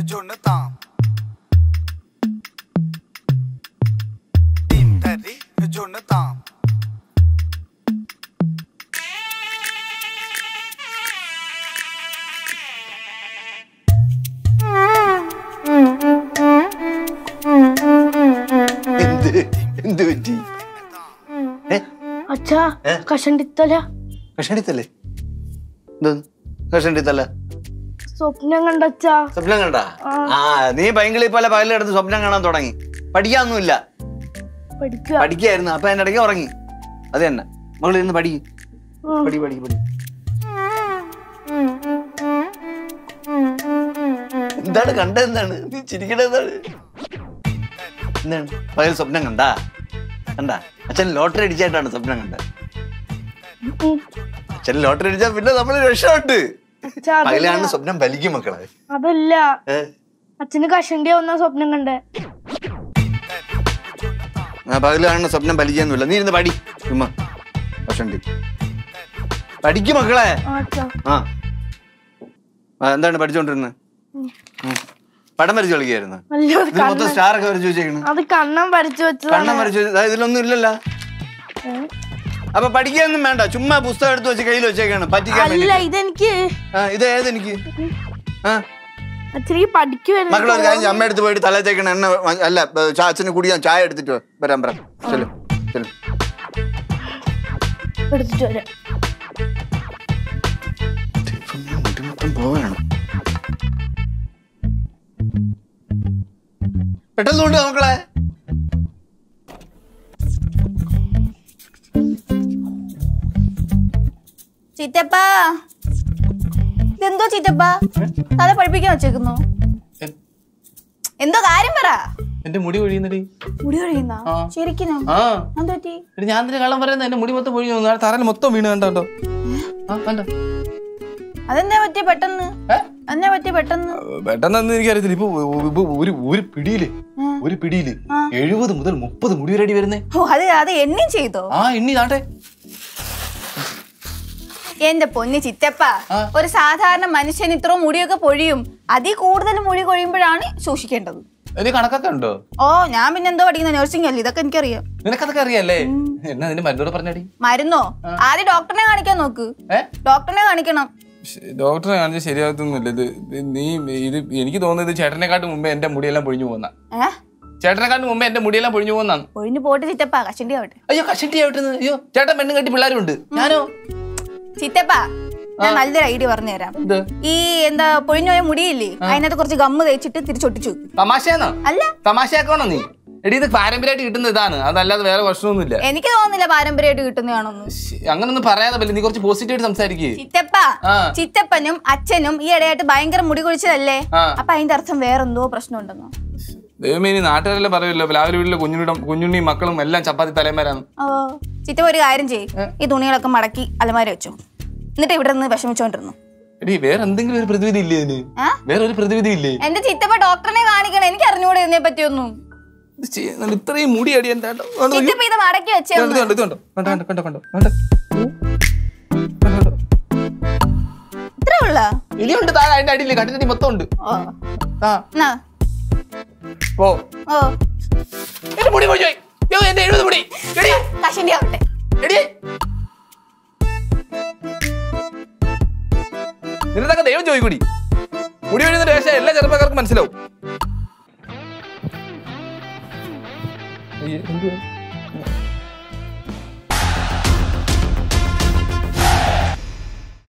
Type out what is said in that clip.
Jonathan. Team Terry Jonathan. എന്ത് എന്ത് പറ്റി ഏ അച്ഛാ ഏ? കഷണ്ടിത്തല കഷണ്ടിത്തല്ലേ എന്തോന്ന് കഷണ്ടിത്തല്ല സ്വപ്നം കണ്ടച്ചാ സ്വപ്നം കണ്ട ആ നീ പൈങ്കിളി പോലെ പകലെടുത്ത് സ്വപ്നം കാണാൻ തുടങ്ങി പഠിക്കാനൊന്നുമില്ല പഠിക്കുക പഠിക്കായിരുന്നു അപ്പൊ അതിന്റെ ഇടയ്ക്ക് ഉറങ്ങി അത് തന്നെ മകൾ ഇരുന്ന് പഠി പഠി പഠി പഠി എന്താണ് കണ്ട എന്താണ് നീ ചിരിക്കണ എന്താണ് എന്താണ് പകൽ സ്വപ്നം കണ്ടാ കണ്ടാ അച്ഛൻ ലോട്ടറി അടിച്ചായിട്ടാണ് സ്വപ്നം കണ്ടത് അച്ഛൻ ലോട്ടറി അടിച്ചാൽ പിന്നെ നമ്മൾ രക്ഷപ്പെട്ട് അച്ഛാ അതല്ല പകലാണ് സ്വപ്നം വലിക്കും മക്കളെ അതല്ല ഏ? അച്ഛന് കഷണ്ടി വന്ന സ്വപ്നം കണ്ടേ ആ പകലാണ് സ്വപ്നം വലിക്കൊന്നുമില്ല നീ ഇരുന്ന് പഠി ചുമ്മാ പക്ഷണ്ടി പഠിക്കും മക്കളെ ആ, അച്ഛാ ആ ആ, എന്താണ് പഠിച്ചോണ്ടിരുന്നത് ഉം. പടം വരച്ചു കളിക്കായിരുന്നു അല്ല അത് ഇതിൽ മൊത്തം കണ്ണൻ സ്റ്റാർ ഒക്കെ വരച്ചു വെച്ചേക്കണ് അത് കണ്ണം വരച്ചു വെച്ചതാണ് കണ്ണം വരച്ചു വെച്ച- ദാ ഇതിലൊന്നും ഇല്ലല്ലോ ഏ? അപ്പൊ പഠിക്കാനൊന്നും വേണ്ട ചുമ്മാ പുസ്തകം എടുത്ത് വെച്ച് കയ്യിൽ വെച്ചേക്കാണ് പറ്റിക്കാൻ അല്ല വേണ്ടി ഇതെനിക്ക് ആ ഇത് ഏതെനിക്ക് ആ അച്ഛൻ ഈ പഠിക്കുവല്ലേ മക്കളെ ഒരു കാര്യം ചെയ്യ്, അമ്മ എടുത്ത് പോയിട്ട് തല തേക്കണ എണ്ണ വാ- അല്ല ബ- ചാ- അച്ഛന് കുടിക്കാൻ ചായ എടുത്തിട്ട് വാ. വരാൻ പറ ചെല്ലു ചെല്ലു എടുത്തിട്ട് വരാം മൊത്തം പോവാണ് പെട്ടെന്ന് കൊണ്ട് മക്കളെ ചിറ്റപ്പ ഇതെന്തോ ചിറ്റപ്പ തല പഠിപ്പിക്കാൻ വെച്ചേക്കുന്നു എന്തോ കാര്യം പറ എന്റെ മുടി ഒഴിയുന്നടി മുടി കഴിയുന്ന ആ. ശരിക്കും ആ എന്ത് പറ്റി എടി ഞാൻ തന്നെ കള്ളം പറയുന്നത് എന്റെ മുടി മൊത്തം പൊഴിഞ്ഞു നാളെ തറയിൽ മൊത്തം വീണ് കണ്ടോ കണ്ടോ ആ കണ്ടോ അതെന്താ പറ്റി പെട്ടെന്ന് ഏ? എന്നാ പറ്റി പെട്ടെന്ന് പെട്ടെന്ന് എനിക്കറിയത്തില്ല ഇപ്പൊ ഇപ്പൊ ഒരു ഒരു പിടിയില് ഒരു പിടിയില് എഴുപത് മുതൽ മുപ്പത് മുടി വരെ അടി വരുന്നേ ഓ അത് അത് എണ്ണയും ചെയ്തോ ആ എണ്ണി നാട്ടെ എന്റെ പൊന്നി ചിറ്റപ്പ ആ. ഒരു സാധാരണ മനുഷ്യൻ ഇത്ര മുടിയൊക്കെ പൊഴിയും അതിൽ കൂടുതൽ മുടി കൊഴിയുമ്പോഴാണ് സൂക്ഷിക്കേണ്ടത് ഒരു കണക്കൊക്കെ ഉണ്ടോ ഓ ഞാൻ പിന്നെ എന്തോ പഠിക്കുന്ന നഴ്സിംഗ് അല്ലേ ഇതൊക്കെ എനിക്കറിയാം നിനക്കതൊക്കെ അറിയാല്ലേ എന്നാ നിന്റെ മരുന്നോട് പറഞ്ഞടി മരുന്നോ ആദ്യം ഡോക്ടറിനെ കാണിക്കാൻ നോക്ക് ഏ ഡോക്ടറിനെ കാണിക്കണം ഡോക്ടറെ കാണിച്ച് ശരിയാകത്തൊന്നുമില്ല ഇത് ഇത് നീ ഇത് എനിക്ക് തോന്നുന്നത് ഇത് ചേട്ടനെക്കാട്ടും മുമ്പേ എന്റെ മുടിയെല്ലാം പൊഴിഞ്ഞു പോകുന്ന ഏ ചേട്ടനെക്കാട്ടും മുമ്പേ എന്റെ മുടിയെല്ലാം പൊഴിഞ്ഞു പോകുന്നാണ് ഒഴിഞ്ഞു പോയിട്ട് ചിറ്റപ്പ കഷണ്ടി ആവട്ടെ അയ്യോ കഷണ്ടി ആവട്ടെ അയ്യോ ചേട്ടൻ പെണ്ണും കെട്ടി പിള്ളേരും ഉണ്ട് ഞാനോ ചിറ്റപ്പ ഞാൻ നല്ലൊരു ഐഡിയ പറഞ്ഞുതരാം ഇത് ഈ എന്താ പൊഴിഞ്ഞുപോയ മുടിയില്ലേ അതിനകത്ത് കുറച്ച് ഗമ്മ് തേച്ചിട്ട് തിരിച്ചൊട്ടിച്ചു വെക്കും. തമാശയാണോ അല്ല തമാശയാക്കണോ നീ എടി ഇത് പാരമ്പര്യമായിട്ട് കിട്ടുന്ന ഇതാണ് അതല്ലാതെ വേറെ പ്രശ്നമൊന്നുമില്ല എനിക്ക് തോന്നുന്നില്ല പാരമ്പര്യമായിട്ട് കിട്ടുന്നതാണോന്ന് ശ്ശി, അങ്ങനൊന്നും പറയാതെ പറ്റില്ല നീ കുറച്ച് പോസിറ്റീവായിട്ട് സംസാരിക്കേ ചിറ്റപ്പ ആ. ചിറ്റപ്പനും അച്ഛനും ഈ ഇടയായിട്ട് ഭയങ്കര മുടി കൊഴിച്ചതല്ലേ ആ. അപ്പൊ അതിന്റെ അർത്ഥം വേറെന്തോ പ്രശ്നമുണ്ടെന്നോ ദൈവമേ ഇനി നാട്ടുകാരെല്ലാം പറയുമല്ലോ രാവിലെ വീട്ടിലെ കുഞ്ഞുണ്ണിയുടെ കുഞ്ഞുണ്ണിയും മക്കളും എല്ലാം ചപ്പാത്തി തലേമാരാണ് ഓ ചിറ്റപ്പ ഒരു കാര്യം ചെയ്യ് ഈ തുണികളൊക്കെ മടക്കി അലമാര വെച്ചു എന്നിട്ട് ഇവിടെ നിന്ന് വിഷമിച്ചോണ്ടിരുന്നു എടി വേറെ എന്തെങ്കിലും ഒരു പ്രതിവിധി ഇല്ലേ ഇതിന് ആ? വേറെ ഒരു പ്രതിവിധി ഇല്ലേ എന്റെ ചിറ്റപ്പ ഡോക്ടറിനെ കാണിക്കണം എനിക്ക് അറിഞ്ഞൂടെ ഇതിനെ പറ്റിയൊന്നും ഇത് ചെയ്യുന്നുണ്ട് ഇത്രയും മുടി അടി എന്താ ചിറ്റപ്പ ഇത് മടക്കി വെച്ചേ ഒന്ന്. കണ്ടോ കണ്ടോ കണ്ടോ കണ്ടോ കണ്ടോ കണ്ടോ കണ്ടോ കണ്ടോ ഇത്രേ ഉള്ള ഇനിയുണ്ട് താഴെ അതിന്റെ അടിയില് കട്ടിനടി മൊത്തം ഉണ്ട് ഓ ആ എന്നാ ഓ ഓ എന്റെ മുടി പൊഴിഞ്ഞു പോയി. അയ്യോ, എന്റെ എഴുപത് മുടി എടി കഷണ്ടി ആവട്ടെ എടി നിന്നതൊക്കെ ദൈവം ചോദിക്കൂടി മുടി വീഴുന്ന രേഷ എല്ലാ ചെറുപ്പക്കാർക്കും മനസ്സിലാവും അയ്യേ, എന്തുവാ?